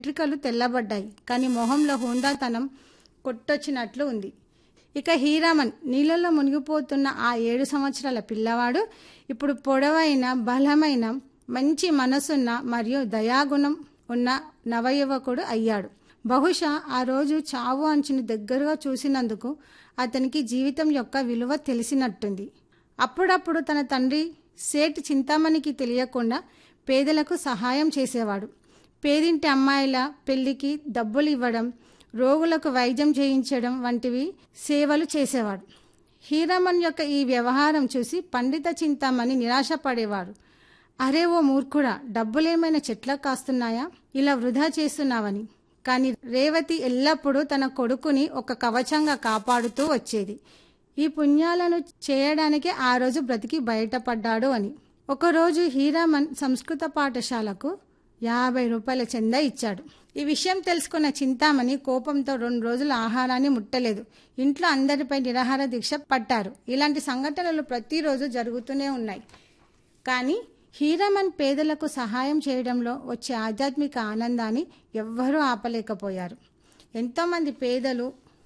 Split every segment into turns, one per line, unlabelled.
వెంట్రుకలు తెల్లబడ్డాయి కానీ మొహంలో హుందాతనం కొట్టొచ్చినట్లు ఉంది ఇక హీరామన్ నీళ్ళలో మునిగిపోతున్న ఆ ఏడు సంవత్సరాల పిల్లవాడు ఇప్పుడు పొడవైన బలమైన మంచి మనసున్న మరియు దయాగుణం ఉన్న నవయువకుడు అయ్యాడు బహుశా ఆ రోజు చావు అంచుని దగ్గరగా చూసినందుకు అతనికి జీవితం యొక్క విలువ తెలిసినట్టుంది అప్పుడప్పుడు తన తండ్రి సేట్ చింతామణికి తెలియకుండా పేదలకు సహాయం చేసేవాడు పేదింటి అమ్మాయిల పెళ్లికి డబ్బులు ఇవ్వడం రోగులకు వైద్యం చేయించడం వంటివి సేవలు చేసేవాడు హీరామన్ యొక్క ఈ వ్యవహారం చూసి పండిత చింతామణి నిరాశపడేవాడు అరే ఓ మూర్ఖుడా డబ్బులేమైనా చెట్లకు కాస్తున్నాయా ఇలా వృధా చేస్తున్నావని కానీ రేవతి ఎల్లప్పుడూ తన కొడుకుని ఒక కవచంగా కాపాడుతూ వచ్చేది ఈ పుణ్యాలను చేయడానికి ఆ రోజు బ్రతికి బయటపడ్డాడు అని ఒకరోజు హీరామన్ సంస్కృత పాఠశాలకు యాభై రూపాయల చందా ఇచ్చాడు ఈ విషయం తెలుసుకున్న చింతామణి కోపంతో రెండు రోజులు ఆహారాన్ని ముట్టలేదు ఇంట్లో అందరిపై నిరాహార దీక్ష పట్టారు ఇలాంటి సంఘటనలు ప్రతిరోజు జరుగుతూనే ఉన్నాయి కానీ హీరామన్ పేదలకు సహాయం చేయడంలో వచ్చే ఆధ్యాత్మిక ఆనందాన్ని ఎవ్వరూ ఆపలేకపోయారు ఎంతోమంది పేదలు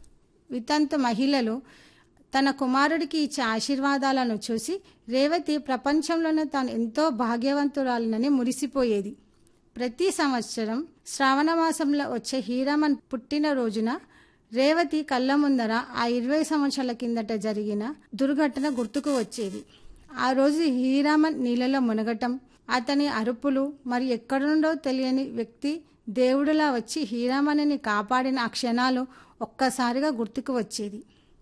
వితంతు మహిళలు తన కుమారుడికి ఇచ్చే ఆశీర్వాదాలను చూసి రేవతి ప్రపంచంలోనే తాను ఎంతో భాగ్యవంతురాలనని మురిసిపోయేది ప్రతి సంవత్సరం శ్రావణ మాసంలో వచ్చే హీరామన్ పుట్టినరోజున రేవతి కళ్ళ ముందర ఆ ఇరవై సంవత్సరాల కిందట జరిగిన దుర్ఘటన గుర్తుకు వచ్చేది ఆ రోజు హీరామన్ నీళ్ళలో మునగటం అతని అరుపులు మరి ఎక్కడి నుండో తెలియని వ్యక్తి దేవుడిలా వచ్చి హీరామణిని కాపాడిన ఆ క్షణాలు ఒక్కసారిగా గుర్తుకు వచ్చేది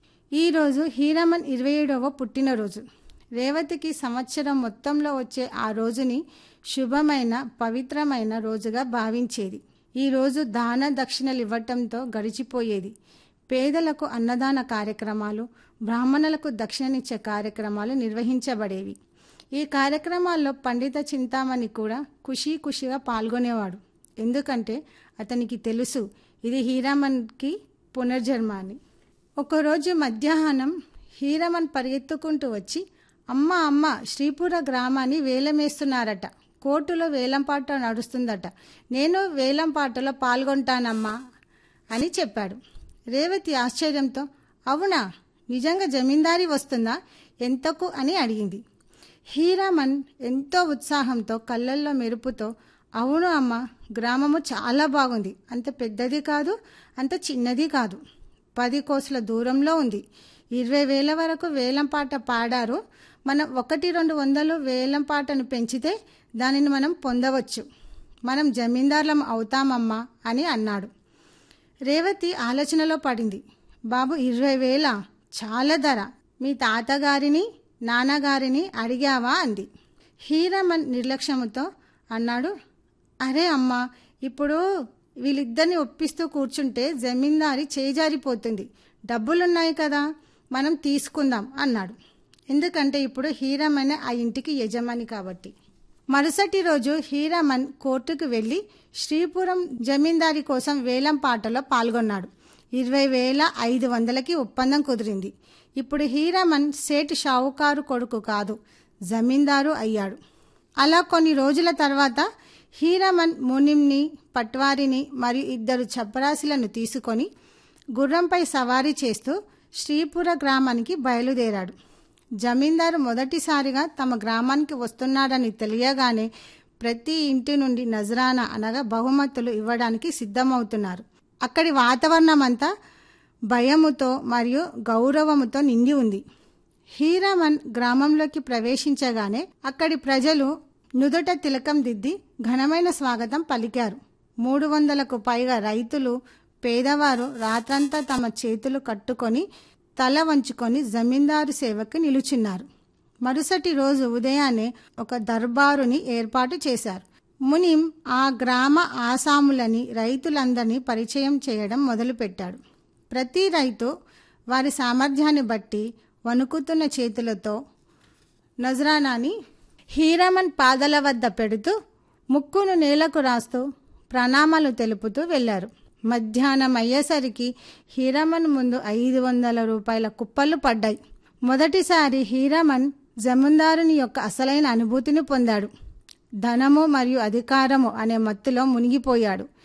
ఈరోజు హీరామన్ ఇరవై ఏడవ పుట్టినరోజు రేవతికి సంవత్సరం మొత్తంలో వచ్చే ఆ రోజుని శుభమైన పవిత్రమైన రోజుగా భావించేది ఈ రోజు దాన దక్షిణలు ఇవ్వటంతో గడిచిపోయేది పేదలకు అన్నదాన కార్యక్రమాలు బ్రాహ్మణులకు దక్షిణనిచ్చే కార్యక్రమాలు నిర్వహించబడేవి ఈ కార్యక్రమాల్లో పండిత చింతామణి కూడా ఖుషీ ఖుషిగా పాల్గొనేవాడు ఎందుకంటే అతనికి తెలుసు ఇది హీరామన్కి పునర్జన్మ అని ఒకరోజు మధ్యాహ్నం హీరమన్ పరిగెత్తుకుంటూ వచ్చి అమ్మ అమ్మ శ్రీపుర గ్రామాన్ని వేలమేస్తున్నారట కోర్టులో వేలంపాట నడుస్తుందట నేను వేలంపాటలో పాల్గొంటానమ్మా అని చెప్పాడు రేవతి ఆశ్చర్యంతో అవునా నిజంగా జమీందారీ వస్తుందా ఎంతకు అని అడిగింది హీరామన్ ఎంతో ఉత్సాహంతో కళ్ళల్లో మెరుపుతో అవును అమ్మ గ్రామము చాలా బాగుంది అంత పెద్దది కాదు అంత చిన్నది కాదు పది కోసుల దూరంలో ఉంది ఇరవై వేల వరకు వేలం పాట పాడారు మనం ఒకటి రెండు వందలు వేలం పాటను పెంచితే దానిని మనం పొందవచ్చు మనం జమీందారులం అవుతామమ్మా అని అన్నాడు రేవతి ఆలోచనలో పడింది బాబు ఇరవై వేల చాలా ధర మీ తాతగారిని నాన్నగారిని అడిగావా అంది హీరమన్ నిర్లక్ష్యముతో అన్నాడు అరే అమ్మా ఇప్పుడు వీళ్ళిద్దరిని ఒప్పిస్తూ కూర్చుంటే జమీందారి చేజారిపోతుంది డబ్బులున్నాయి కదా మనం తీసుకుందాం అన్నాడు ఎందుకంటే ఇప్పుడు హీరామన్ ఆ ఇంటికి యజమాని కాబట్టి మరుసటి రోజు హీరామన్ కోర్టుకు వెళ్లి శ్రీపురం జమీందారి కోసం వేలం పాటలో పాల్గొన్నాడు ఇరవై వేల ఐదు వందలకి ఒప్పందం కుదిరింది ఇప్పుడు హీరామన్ సేట్ షావుకారు కొడుకు కాదు జమీందారు అయ్యాడు అలా కొన్ని రోజుల తర్వాత హీరామన్ మునింని పట్వారిని మరియు ఇద్దరు చపరాశులను తీసుకొని గుర్రంపై సవారీ చేస్తూ శ్రీపుర గ్రామానికి బయలుదేరాడు జమీందారు మొదటిసారిగా తమ గ్రామానికి వస్తున్నాడని తెలియగానే ప్రతి ఇంటి నుండి నజరానా అనగా బహుమతులు ఇవ్వడానికి సిద్ధమవుతున్నారు అక్కడి వాతావరణం అంతా భయముతో మరియు గౌరవముతో నిండి ఉంది హీరామన్ గ్రామంలోకి ప్రవేశించగానే అక్కడి ప్రజలు నుదుట తిలకం దిద్ది ఘనమైన స్వాగతం పలికారు మూడు వందలకు పైగా రైతులు పేదవారు రాత్రంతా తమ చేతులు కట్టుకొని తల వంచుకొని జమీందారు సేవకు నిలుచున్నారు మరుసటి రోజు ఉదయాన్నే ఒక దర్బారుని ఏర్పాటు చేశారు మునిం ఆ గ్రామ ఆసాములని రైతులందరినీ పరిచయం చేయడం మొదలుపెట్టాడు ప్రతి రైతు వారి సామర్థ్యాన్ని బట్టి వణుకుతున్న చేతులతో నజరానాని హీరామన్ పాదల వద్ద పెడుతూ ముక్కును నేలకు రాస్తూ ప్రణామాలు తెలుపుతూ వెళ్లారు మధ్యాహ్నం అయ్యేసరికి హీరామన్ ముందు ఐదు వందల రూపాయల కుప్పలు పడ్డాయి మొదటిసారి హీరామన్ జమీందారుని యొక్క అసలైన అనుభూతిని పొందాడు ధనము మరియు అధికారము అనే మత్తులో మునిగిపోయాడు